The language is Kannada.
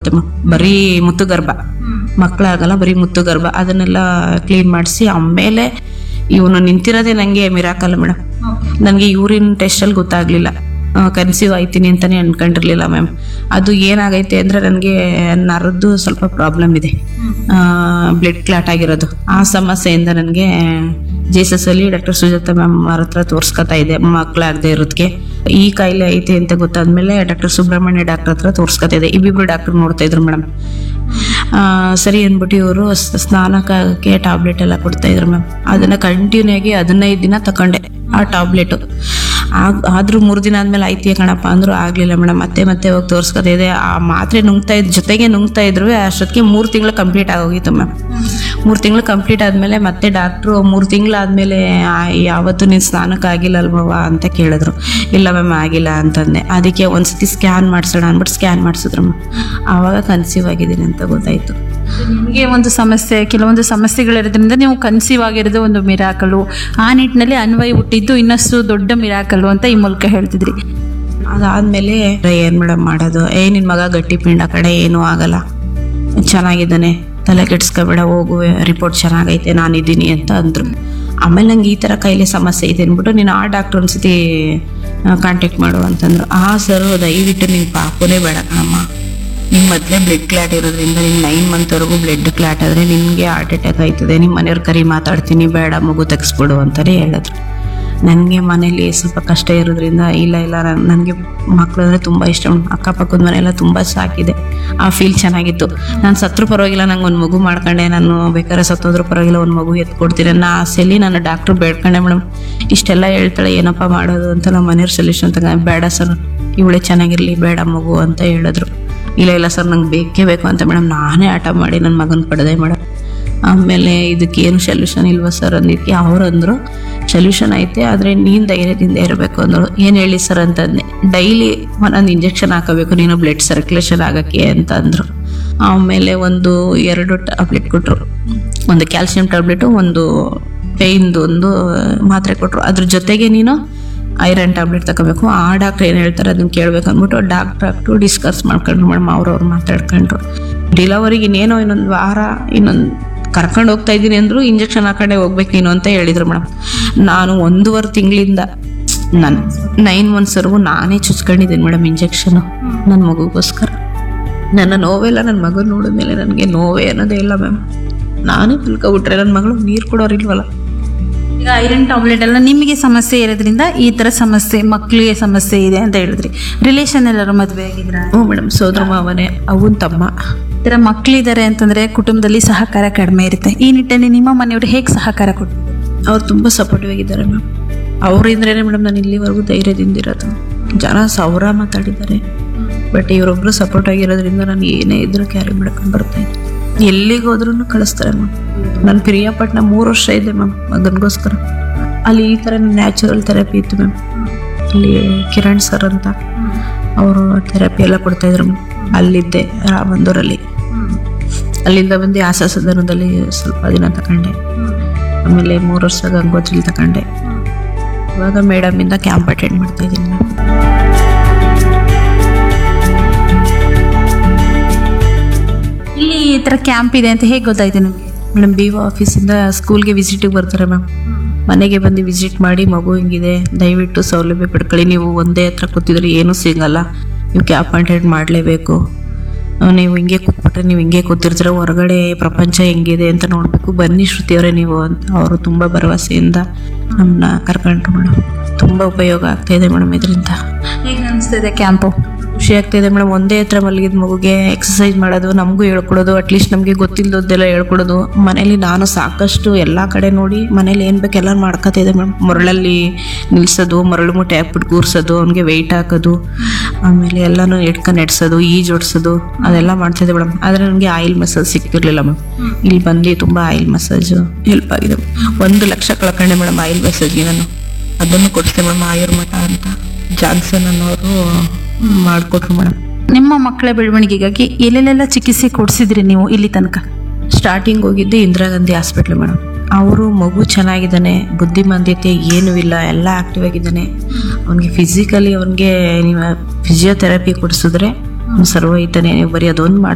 ಆಗುತ್ತೆ ಮ- ಬರೀ ಮುತ್ತುಗರ್ಭ ಮಕ್ಕಳಾಗಲ್ಲ ಬರೀ ಮುತ್ತುಗರ್ಭ ಅದನ್ನೆಲ್ಲ ಕ್ಲೀನ್ ಮಾಡಿಸಿ ಆಮೇಲೆ ಇವನು ನಿಂತಿರೋದೇ ನನಗೆ ಮಿರಾಕಲ್ ಮೇಡಮ್ ನನಗೆ ಯೂರಿನ್ ಟೆಸ್ಟಲ್ಲಿ ಗೊತ್ತಾಗ್ಲಿಲ್ಲ ಕನ್ಸೀವ್ ಆಯ್ತೀನಿ ಅಂತಾನೆ ಅನ್ಕೊಂಡಿರ್ಲಿಲ್ಲ ಮ್ಯಾಮ್ ಅದು ಏನಾಗೈತೆ ಅಂದ್ರೆ ನನಗೆ ನರದ್ದು ಸ್ವಲ್ಪ ಪ್ರಾಬ್ಲಮ್ ಇದೆ ಬ್ಲಡ್ ಕ್ಲಾಟ್ ಆಗಿರೋದು ಆ ಸಮಸ್ಯೆಯಿಂದ ನನಗೆ ಜೇಸಸ್ ಅಲ್ಲಿ ಡಾಕ್ಟರ್ ಸುಜಾತ ಮ್ಯಾಮ್ ಅವ್ರ ಹತ್ರ ತೋರ್ಸ್ಕೊತಾ ಇದೆ ಮಕ್ಕಳಾಗದೆ ಇರೋದಕ್ಕೆ ಈ ಕಾಯಿಲೆ ಐತೆ ಅಂತ ಗೊತ್ತಾದ್ಮೇಲೆ ಡಾಕ್ಟರ್ ಸುಬ್ರಹ್ಮಣ್ಯ ಡಾಕ್ಟರ್ ಹತ್ರ ತೋರ್ಸ್ಕೊತಾ ಇದೆ ಇಬ್ಬಿಬ್ರು ಡಾಕ್ಟರ್ ನೋಡ್ತಾ ಇದ್ರು ಮೇಡಮ್ ಸರಿ ಅಂದ್ಬಿಟ್ಟು ಇವರು ಸ್ನಾನಕ್ಕೆ ಟ್ಯಾಬ್ಲೆಟ್ ಎಲ್ಲ ಕೊಡ್ತಾ ಇದ್ರು ಮ್ಯಾಮ್ ಅದನ್ನ ಕಂಟಿನ್ಯೂ ಆಗಿ ಹದಿನೈದು ದಿನ ತಕೊಂಡೆ ಆ ಟ್ಯಾಬ್ಲೆಟ್ ಆದ್ರೂ ಮೂರು ದಿನ ಆದ್ಮೇಲೆ ಐತಿ ಕಣಪ್ಪ ಅಂದ್ರು ಆಗ್ಲಿಲ್ಲ ಮೇಡಮ್ ಮತ್ತೆ ಮತ್ತೆ ಹೋಗಿ ತೋರ್ಸ್ಕೊತಾ ಇದೆ ಆ ಮಾತ್ರೆ ನುಂಗ್ತಾ ಇದ್ ಜೊತೆಗೆ ನುಂಗ್ತಾ ಇದ್ರು ಅಷ್ಟೊತ್ತಿಗೆ ಮೂರು ತಿಂಗಳು ಕಂಪ್ಲೀಟ್ ಆಗೋಗಿತ್ತು ಮ್ಯಾಮ್ ಮೂರು ತಿಂಗಳು ಕಂಪ್ಲೀಟ್ ಆದ್ಮೇಲೆ ಮತ್ತೆ ಡಾಕ್ಟ್ರು ಮೂರು ತಿಂಗಳಾದ್ಮೇಲೆ ಯಾವತ್ತು ನೀನು ಸ್ನಾನಕ್ಕೆ ಆಗಿಲ್ಲ ಅಲ್ವವ ಅಂತ ಕೇಳಿದ್ರು ಇಲ್ಲ ಮ್ಯಾಮ್ ಆಗಿಲ್ಲ ಅಂತಂದೆ ಅದಕ್ಕೆ ಒಂದ್ಸತಿ ಸ್ಕ್ಯಾನ್ ಮಾಡ್ಸೋಣ ಅಂದ್ಬಿಟ್ಟು ಸ್ಕ್ಯಾನ್ ಮಾಡಿಸಿದ್ರು ಮ್ಯಾಮ್ ಆವಾಗ ಕನ್ಸೀವ್ ಆಗಿದ್ದೀನಿ ಅಂತ ಗೊತ್ತಾಯ್ತು ನಿಮಗೆ ಒಂದು ಸಮಸ್ಯೆ ಕೆಲವೊಂದು ಸಮಸ್ಯೆಗಳಿರೋದ್ರಿಂದ ನೀವು ಕನ್ಸೀವ್ ಆಗಿರೋದು ಒಂದು ಮಿರಾಕಲು ಆ ನಿಟ್ಟಿನಲ್ಲಿ ಅನ್ವಯ ಹುಟ್ಟಿದ್ದು ಇನ್ನಷ್ಟು ದೊಡ್ಡ ಮಿರಾಕಲು ಅಂತ ಈ ಮೂಲಕ ಹೇಳ್ತಿದ್ರಿ ಅದಾದ್ಮೇಲೆ ಏನ್ ಮೇಡಮ್ ಮಾಡೋದು ಏ ನಿನ್ ಮಗ ಗಟ್ಟಿ ಪಿಂಡ ಕಡೆ ಏನೂ ಆಗಲ್ಲ ಚೆನ್ನಾಗಿದ್ದಾನೆ ತಲೆ ಕೆಡ್ಸ್ಕೊಬೇಡ ಹೋಗು ರಿಪೋರ್ಟ್ ಚೆನ್ನಾಗೈತೆ ನಾನಿದ್ದೀನಿ ಅಂತ ಅಂದ್ರು ಆಮೇಲೆ ನಂಗೆ ಈ ಥರ ಕೈಲಿ ಸಮಸ್ಯೆ ಇದೆ ಅಂದ್ಬಿಟ್ಟು ನೀನು ಆ ಡಾಕ್ಟರ್ ಒಂದ್ಸತಿ ಕಾಂಟ್ಯಾಕ್ಟ್ ಮಾಡು ಅಂತಂದ್ರು ಆ ಸರ್ ದಯವಿಟ್ಟು ನಿನ್ ಪಾಪುನೇ ಬೇಡ ಕಣಮ್ಮ ನಿಮ್ ಮೊದಲೇ ಬ್ಲಡ್ ಕ್ಲಾಟ್ ಇರೋದ್ರಿಂದ ನಿನ್ ನೈನ್ ಮಂತ್ವರೆಗೂ ಬ್ಲಡ್ ಕ್ಲಾಟ್ ಆದ್ರೆ ನಿನ್ಗೆ ಹಾರ್ಟ್ ಅಟ್ಯಾಕ್ ಆಯ್ತದೆ ನಿಮ್ಮ ಮನೆಯವ್ರ ಕರಿ ಮಾತಾಡ್ತೀನಿ ಬೇಡ ಮಗು ತೆಗಿಸ್ಬಿಡು ಅಂತಾನೆ ಹೇಳಿದ್ರು ನನಗೆ ಮನೇಲಿ ಸ್ವಲ್ಪ ಕಷ್ಟ ಇರೋದ್ರಿಂದ ಇಲ್ಲ ಇಲ್ಲ ನನಗೆ ಮಕ್ಕಳು ಅಂದರೆ ತುಂಬ ಇಷ್ಟ ಅಕ್ಕಪಕ್ಕದ ಮನೆಯೆಲ್ಲ ತುಂಬ ಸಾಕಿದೆ ಆ ಫೀಲ್ ಚೆನ್ನಾಗಿತ್ತು ನಾನು ಸತ್ರು ಪರವಾಗಿಲ್ಲ ನಂಗೆ ಒಂದು ಮಗು ಮಾಡ್ಕೊಂಡೆ ನಾನು ಬೇಕಾದ್ರೆ ಸತ್ತೋದ್ರೂ ಪರವಾಗಿಲ್ಲ ಒಂದು ಮಗು ಎತ್ಕೊಡ್ತೀನಿ ಅನ್ನೋ ಆಸೆಯಲ್ಲಿ ನಾನು ಡಾಕ್ಟ್ರು ಬೇಡ್ಕೊಂಡೆ ಮೇಡಮ್ ಇಷ್ಟೆಲ್ಲ ಹೇಳ್ತಾಳೆ ಏನಪ್ಪ ಮಾಡೋದು ಅಂತ ನಮ್ಮ ಮನೆಯವ್ರ ಸೊಲ್ಯೂಷನ್ ತಗ ಬೇಡ ಸರ್ ಇವಳೇ ಚೆನ್ನಾಗಿರಲಿ ಬೇಡ ಮಗು ಅಂತ ಹೇಳಿದ್ರು ಇಲ್ಲ ಇಲ್ಲ ಸರ್ ನಂಗೆ ಬೇಕೇ ಬೇಕು ಅಂತ ಮೇಡಮ್ ನಾನೇ ಆಟ ಮಾಡಿ ನನ್ನ ಮಗನ ಪಡೆದೆ ಮೇಡಮ್ ಆಮೇಲೆ ಇದಕ್ಕೆ ಏನು ಸೊಲ್ಯೂಷನ್ ಇಲ್ವಾ ಸರ್ ಅಂದಿದ್ದಕ್ಕೆ ಅವ್ರು ಅಂದರು ಸೊಲ್ಯೂಷನ್ ಐತೆ ಆದರೆ ನೀನು ಧೈರ್ಯದಿಂದ ಇರಬೇಕು ಅಂದರು ಏನು ಹೇಳಿ ಸರ್ ಅಂತಂದೆ ಡೈಲಿ ಒಂದೊಂದು ಇಂಜೆಕ್ಷನ್ ಹಾಕೋಬೇಕು ನೀನು ಬ್ಲಡ್ ಸರ್ಕ್ಯುಲೇಷನ್ ಆಗೋಕ್ಕೆ ಅಂತ ಅಂದರು ಆಮೇಲೆ ಒಂದು ಎರಡು ಟ್ಯಾಬ್ಲೆಟ್ ಕೊಟ್ಟರು ಒಂದು ಕ್ಯಾಲ್ಸಿಯಂ ಟ್ಯಾಬ್ಲೆಟು ಒಂದು ಪೇಯ್ನ್ದು ಒಂದು ಮಾತ್ರೆ ಕೊಟ್ಟರು ಅದ್ರ ಜೊತೆಗೆ ನೀನು ಐರನ್ ಟ್ಯಾಬ್ಲೆಟ್ ತಗೋಬೇಕು ಆ ಡಾಕ್ಟ್ರ್ ಏನು ಹೇಳ್ತಾರೆ ಅದನ್ನ ಕೇಳಬೇಕು ಅಂದ್ಬಿಟ್ಟು ಡಾಕ್ಟ್ರ್ ಡಾಕ್ಟ್ರು ಡಿಸ್ಕಸ್ ಮಾಡ್ಕೊಂಡ್ರು ಮೇಡಮ್ ಅವ್ರವ್ರು ಮಾತಾಡ್ಕೊಂಡ್ರು ಡಿಲವರಿಗೆ ಇನ್ನೇನೋ ಇನ್ನೊಂದು ವಾರ ಇನ್ನೊಂದು ಕರ್ಕೊಂಡು ಹೋಗ್ತಾ ಇದ್ದೀನಿ ಅಂದ್ರು ಇಂಜೆಕ್ಷನ್ ಹಾಕೊಂಡೆ ಹೋಗ್ಬೇಕು ನೀನು ಅಂತ ಹೇಳಿದ್ರು ಮೇಡಮ್ ನಾನು ಒಂದೂವರೆ ತಿಂಗಳಿಂದ ನಾನು ನೈನ್ ಮಂತ್ಸ್ವರೆಗೂ ನಾನೇ ಚುಚ್ಕೊಂಡಿದ್ದೀನಿ ಮೇಡಮ್ ಇಂಜೆಕ್ಷನು ನನ್ನ ಮಗುಗೋಸ್ಕರ ನನ್ನ ನೋವೆಲ್ಲ ನನ್ನ ಮಗನ ನೋಡಿದ್ಮೇಲೆ ನನಗೆ ನೋವೇ ಅನ್ನೋದೇ ಇಲ್ಲ ಮ್ಯಾಮ್ ನಾನೇ ಬಿಟ್ರೆ ನನ್ನ ಮಗಳು ನೀರು ಕೊಡೋರಿಲ್ವಲ್ಲ ಈಗ ಐರನ್ ಟಾಬ್ಲೆಟ್ ಎಲ್ಲ ನಿಮಗೆ ಸಮಸ್ಯೆ ಇರೋದ್ರಿಂದ ಈ ತರ ಸಮಸ್ಯೆ ಮಕ್ಕಳಿಗೆ ಸಮಸ್ಯೆ ಇದೆ ಅಂತ ಹೇಳಿದ್ರಿ ರಿಲೇಷನ್ ಎಲ್ಲರೂ ಮದುವೆ ಆಗಿದ್ರ ಹ್ಞೂ ಮೇಡಮ್ ಸೋದರ ಮಾವನೇ ಅವನ್ ತಮ್ಮ ಈ ತರ ಮಕ್ಕಳಿದ್ದಾರೆ ಅಂತಂದ್ರೆ ಕುಟುಂಬದಲ್ಲಿ ಸಹಕಾರ ಕಡಿಮೆ ಇರುತ್ತೆ ಈ ನಿಟ್ಟಿನಲ್ಲಿ ನಿಮ್ಮ ಮನೆಯವರು ಹೇಗೆ ಸಹಕಾರ ಕೊಟ್ಟು ಅವ್ರು ತುಂಬ ಸಪೋರ್ಟಿವ್ ಆಗಿದ್ದಾರೆ ಮ್ಯಾಮ್ ಅವರಿಂದ್ರೇ ಮೇಡಮ್ ನಾನು ಇಲ್ಲಿವರೆಗೂ ಧೈರ್ಯದಿಂದ ಇರೋದು ಜನ ಸಾವಿರ ಮಾತಾಡಿದ್ದಾರೆ ಬಟ್ ಇವರೊಬ್ರು ಸಪೋರ್ಟ್ ಆಗಿರೋದ್ರಿಂದ ನಾನು ಏನೇ ಇದ್ರೂ ಕ್ಯಾರಿ ಮಾಡ್ಕೊಂಡು ಬರ್ತಾ ಇದ್ದೆ ಎಲ್ಲಿಗೆ ಹೋದ್ರೂ ಕಳಿಸ್ತಾರೆ ಮ್ಯಾಮ್ ನಾನು ಪ್ರಿಯಾಪಟ್ನ ಮೂರು ವರ್ಷ ಇದೆ ಮ್ಯಾಮ್ ಮಗನಿಗೋಸ್ಕರ ಅಲ್ಲಿ ಈ ಥರ ನ್ಯಾಚುರಲ್ ಥೆರಪಿ ಇತ್ತು ಮ್ಯಾಮ್ ಅಲ್ಲಿ ಕಿರಣ್ ಸರ್ ಅಂತ ಅವರು ಥೆರಪಿ ಎಲ್ಲ ಕೊಡ್ತಾ ಇದ್ರು ಮ್ಯಾಮ್ ಅಲ್ಲಿದ್ದೆ ರಾಮಂದೂರಲ್ಲಿ ಅಲ್ಲಿಂದ ಬಂದು ಆಸಾ ಸದನದಲ್ಲಿ ಸ್ವಲ್ಪ ದಿನ ತಗೊಂಡೆ ಆಮೇಲೆ ಮೂರು ವರ್ಷ ಗಂಗೋತ್ರಿಲಿ ತಗೊಂಡೆ ಇವಾಗ ಮೇಡಮಿಂದ ಕ್ಯಾಂಪ್ ಅಟೆಂಡ್ ಮಾಡ್ತಾ ಇದ್ದೀನಿ ಮ್ಯಾಮ್ ಇಲ್ಲಿ ಈ ತರ ಕ್ಯಾಂಪ್ ಇದೆ ಅಂತ ಹೇಗೆ ಗೊತ್ತಾಯ್ತು ನಿಮಗೆ ಮೇಡಮ್ ಬಿ ಒ ಆಫೀಸಿಂದ ಸ್ಕೂಲ್ಗೆ ವಿಸಿಟಿಗೆ ಬರ್ತಾರೆ ಮ್ಯಾಮ್ ಮನೆಗೆ ಬಂದು ವಿಸಿಟ್ ಮಾಡಿ ಮಗು ಹಿಂಗಿದೆ ದಯವಿಟ್ಟು ಸೌಲಭ್ಯ ಪಡ್ಕೊಳ್ಳಿ ನೀವು ಒಂದೇ ಹತ್ರ ಕೂತಿದ್ರೆ ಏನೂ ಸಿಗಲ್ಲ ನೀವು ಕ್ಯಾಪ್ ಅಟೆಂಡ್ ಮಾಡಲೇಬೇಕು ನೀವು ಹಿಂಗೆ ಕೂತ್ಬಿಟ್ರೆ ನೀವು ಹಿಂಗೆ ಕೂತಿರ್ತೀರ ಹೊರಗಡೆ ಪ್ರಪಂಚ ಹೆಂಗಿದೆ ಅಂತ ನೋಡಬೇಕು ಬನ್ನಿ ಶ್ರುತಿಯವರೇ ನೀವು ಅಂತ ಅವರು ತುಂಬ ಭರವಸೆಯಿಂದ ನಮ್ಮನ್ನ ಕರ್ಕೊಂಡ್ರು ಮೇಡಮ್ ತುಂಬ ಉಪಯೋಗ ಆಗ್ತಾ ಇದೆ ಮೇಡಮ್ ಇದರಿಂದ ಹೇಗೆ ಅನಿಸ್ತಿದೆ ಕ್ಯಾಂಪು ಖುಷಿ ಆಗ್ತಿದೆ ಮೇಡಮ್ ಒಂದೇ ಹತ್ರ ಮಲಗಿದ ಮಗುಗೆ ಎಕ್ಸಸೈಸ್ ಮಾಡೋದು ನಮಗೂ ಹೇಳ್ಕೊಡೋದು ಅಟ್ಲೀಸ್ಟ್ ನಮಗೆ ಗೊತ್ತಿಲ್ಲದದ್ದೆಲ್ಲ ಹೇಳ್ಕೊಡೋದು ಮನೇಲಿ ನಾನು ಸಾಕಷ್ಟು ಎಲ್ಲ ಕಡೆ ನೋಡಿ ಮನೇಲಿ ಏನು ಬೇಕು ಎಲ್ಲ ಮಾಡ್ಕೊತಿದ್ದೆ ಮೇಡಮ್ ಮರಳಲ್ಲಿ ನಿಲ್ಸೋದು ಮರಳು ಮುಟ್ಟೆ ಹಾಕ್ಬಿಟ್ಟು ಕೂರ್ಸೋದು ಅವ್ನಿಗೆ ವೆಯ್ಟ್ ಹಾಕೋದು ಆಮೇಲೆ ಎಲ್ಲನೂ ಇಟ್ಕೊಂಡು ನೆಡ್ಸೋದು ಈಜ್ ಹೊಡ್ಸೋದು ಅದೆಲ್ಲ ಮಾಡ್ತಿದ್ದೆ ಮೇಡಮ್ ಆದರೆ ನನಗೆ ಆಯಿಲ್ ಮಸಾಜ್ ಸಿಗ್ತಿರ್ಲಿಲ್ಲ ಮ್ಯಾಮ್ ಇಲ್ಲಿ ಬಂದು ತುಂಬ ಆಯಿಲ್ ಮಸಾಜು ಹೆಲ್ಪ್ ಆಗಿದೆ ಒಂದು ಲಕ್ಷ ಕಳ್ಕೊಂಡೆ ಮೇಡಮ್ ಆಯಿಲ್ ಮಸಾಜ್ಗೆ ನಾನು ಅದನ್ನು ಕೊಡ್ತೇನೆ ಮೇಡಮ್ ಆಯುರ್ಮಠ ಅಂತ ಜಾನ್ಸನ್ ಅನ್ನೋರು ಮಾಡಿಕೊಟ್ರು ಮೇಡಮ್ ನಿಮ್ಮ ಮಕ್ಕಳ ಬೆಳವಣಿಗೆಗಾಗಿ ಎಲ್ಲೆಲ್ಲೆಲ್ಲ ಚಿಕಿತ್ಸೆ ಕೊಡಿಸಿದ್ರಿ ನೀವು ಇಲ್ಲಿ ತನಕ ಸ್ಟಾರ್ಟಿಂಗ್ ಹೋಗಿದ್ದೆ ಇಂದಿರಾ ಗಾಂಧಿ ಹಾಸ್ಪಿಟ್ಲ್ ಮೇಡಮ್ ಅವರು ಮಗು ಚೆನ್ನಾಗಿದ್ದಾನೆ ಬುದ್ಧಿಮಾಂದ್ಯತೆ ಏನೂ ಇಲ್ಲ ಎಲ್ಲ ಆಕ್ಟಿವ್ ಆಗಿದ್ದಾನೆ ಅವನಿಗೆ ಫಿಸಿಕಲಿ ಅವನಿಗೆ ನೀವು ಫಿಸಿಯೋಥೆರಪಿ ಕೊಡಿಸಿದ್ರೆ ಸರ್ವ ಇದ್ದಾನೆ ನೀವು ಬರೀ ಅದೊಂದು